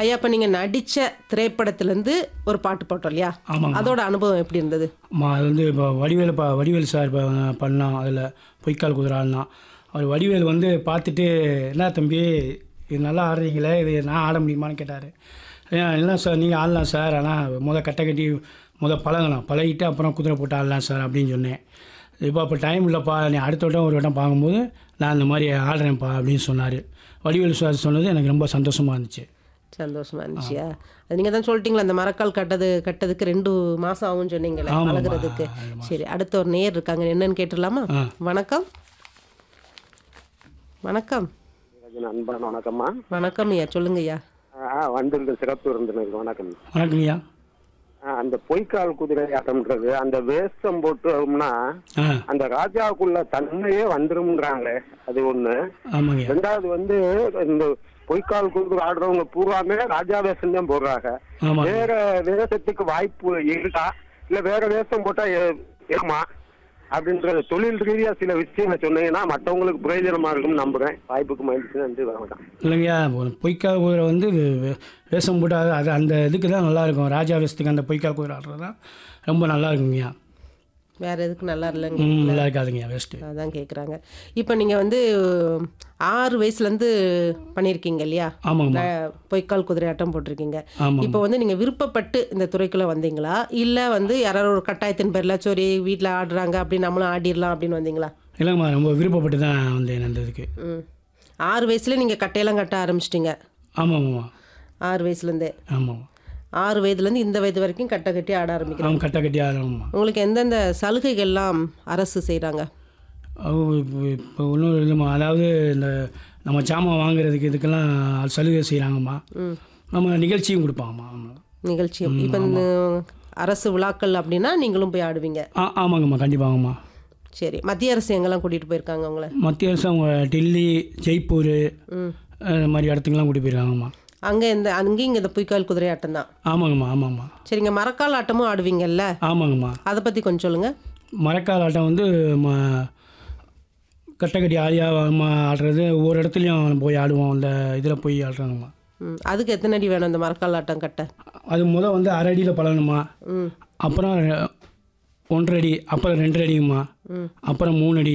ஐயா இப்போ நீங்கள் நடித்த திரைப்படத்துலேருந்து ஒரு பாட்டு போட்டோம் இல்லையா ஆமாங்க அதோட அனுபவம் எப்படி இருந்தது மா அது வந்து இப்போ வடிவேல் பா வடிவேல் சார் இப்போ பண்ணான் அதில் பொய்க்கால் குதிராள்னா அவர் வடிவேல் வந்து பார்த்துட்டு என்ன தம்பி இது நல்லா ஆடுறீங்களே இது நான் ஆட முடியுமான்னு கேட்டார் ஏன் இல்லை சார் நீங்கள் ஆடலாம் சார் ஆனால் முத கட்டை கட்டி முத பழகலாம் பழகிட்டு அப்புறம் குதிரை போட்டு ஆடலாம் சார் அப்படின்னு சொன்னேன் இப்போ அப்போ டைம் இல்லைப்பா நீ அடுத்த வட்டம் ஒரு வட்டம் பார்க்கும்போது நான் இந்த மாதிரி ஆடுறேன்ப்பா அப்படின்னு சொன்னார் வடிவேல் சார் சொன்னது எனக்கு ரொம்ப சந்தோஷமாக இருந்துச்சு சந்தோஷமா இருந்துச்சியா அது நீங்கள் தான் சொல்லிட்டீங்களா அந்த மரக்கால் கட்டது கட்டதுக்கு ரெண்டு மாதம் ஆகும்னு சொன்னீங்களே ஆமாம்மா. பழகுறதுக்கு சரி அடுத்த ஒரு நேர் இருக்காங்க என்னன்னு கேட்டுடலாமா ஆ. வணக்கம் வணக்கம் ராஜன் அன்பான வணக்கம்மா வணக்கம் ஐயா சொல்லுங்க ஐயா ஆ, வந்திருந்த சிறப்பு விருந்தினருக்கு வணக்கம் வணக்கங்கய்யா ஆ, அந்த பொய்க்கால் குதிரை ஆட்டம்ன்றது அந்த வேஷம் போட்டோம்னா ஆ அந்த ராஜாவுக்குள்ள தன்மையே வந்துரும்ன்றாங்களே அது ஒண்ணு ஆமாங்கய்யா ரெண்டாவது வந்து இந்த பொய்க்கால் குதிரை ஆடுறவங்க பூராமே ராஜா வேஷம் தான் போடுறாங்க ஆமாங்க வேற வேஷத்துக்கு வாய்ப்பு இருக்கா இல்ல வேற வேஷம் போட்டா ஏ- ஏமா அப்படின்றது தொழில் ரீதியா சில விஷயங்களை சொன்னீங்கன்னா மற்றவங்களுக்கு பிரயோஜனமா இருக்கும்னு நம்புறேன் வாய்ப்புக்கு மகிழ்ச்சி நன்றி வணக்கம் இல்லைங்கய்யா ஒரு பொய்க்கா குதிரை வந்து வே- வே- வேஷம் போட்டு அது அது அந்த இதுக்கு தான் நல்லா இருக்கும் ராஜா வேஷத்துக்கு அந்த பொய்க்கா குதிரை ஆடுறது தான் ரொம்ப நல்லா இருக்குங்கய்யா வேற எதுக்கு நல்லா இல்லைங்க ம் நல்லா இருக்காதுங்கய்யா வேஸ்ட்டு அதான் கேட்குறாங்க இப்போ நீங்கள் வந்து ஆறு வயசுலேருந்து பண்ணியிருக்கீங்க இல்லையா ஆமாங்கம்மா அஹ், பொய்க்கால் குதிரை ஆட்டம் போட்டிருக்கீங்க ஆமாம் இப்போ வந்து நீங்கள் விருப்பப்பட்டு இந்த துறைக்குள்ளே வந்தீங்களா இல்லை வந்து யாராவது ஒரு கட்டாயத்தின் பேரில் சரி வீட்டில் ஆடுறாங்க அப்படி நம்மளும் ஆடிடலாம் அப்படின்னு வந்தீங்களா இல்லைங்கம்மா ரொம்ப விருப்பப்பட்டு தான் வந்தேன் அந்த இதுக்கு ம் ஆறு வயசுல நீங்கள் கட்டையெல்லாம் கட்ட ஆரம்பிச்சிட்டிங்க ஆமாம்மா ஆறு வயசுலேருந்தே ஆமாம் ஆறு வயதுலேருந்து இந்த வயது வரைக்கும் கட்டை கட்டி ஆட ஆரம்பிக்கிறோம் அவன் கட்ட கட்டி ஆடணும்மா உங்களுக்கு எந்தெந்த சலுகைகள்லாம் அரசு செய்கிறாங்க இப்போ இப்போ ஒன்றும் இல்லைம்மா அதாவது இந்த நம்ம ஜாமான் வாங்குறதுக்கு இதுக்கெல்லாம் சலுகை செய்கிறாங்கம்மா ம் நம்ம நிகழ்ச்சியும் கொடுப்பாங்கம்மா ஆமாம் நிகழ்ச்சியும் இப்போ இந்த அரசு விழாக்கள் அப்படின்னா நீங்களும் போய் ஆடுவீங்க ஆ ஆமாங்கம்மா கண்டிப்பாங்கம்மா சரி மத்திய அரசு எங்கெல்லாம் கூட்டிகிட்டு போயிருக்காங்க உங்களை மத்திய அரசு அவங்க டெல்லி ஜெய்ப்பூர் ம் இந்த மாதிரி இடத்துக்குலாம் கூட்டி போயிருக்காங்கம்மா அங்கே இந்த அங்கேயும் இங்கே இந்த பொய்க்கால் குதிரை ஆட்டம் தான் ஆமாங்கம்மா ஆமாம்மா சரிங்க மரக்கால் ஆட்டமும் ஆடுவீங்கல்ல ஆமாங்கம்மா அதை பற்றி கொஞ்சம் சொல்லுங்கள் மரக்கால் ஆட்டம் வந்து ம கட்டக்கட்டி ஆலியா ம ஆடுறது ஒவ்வொரு இடத்துலையும் போய் ஆடுவோம் அந்த இதில் போய் ஆடுறாங்கம்மா ம் அதுக்கு எத்தனை அடி வேணும் இந்த மரக்கால் ஆட்டம் கட்ட அது முதல் வந்து அரை அடியில் பழகணுமா ம் அப்புறம் ரெ- ஒன்றரை அடி அப்புறம் ரெண்டரை அடிங்கம்மா ம் அப்புறம் மூணு அடி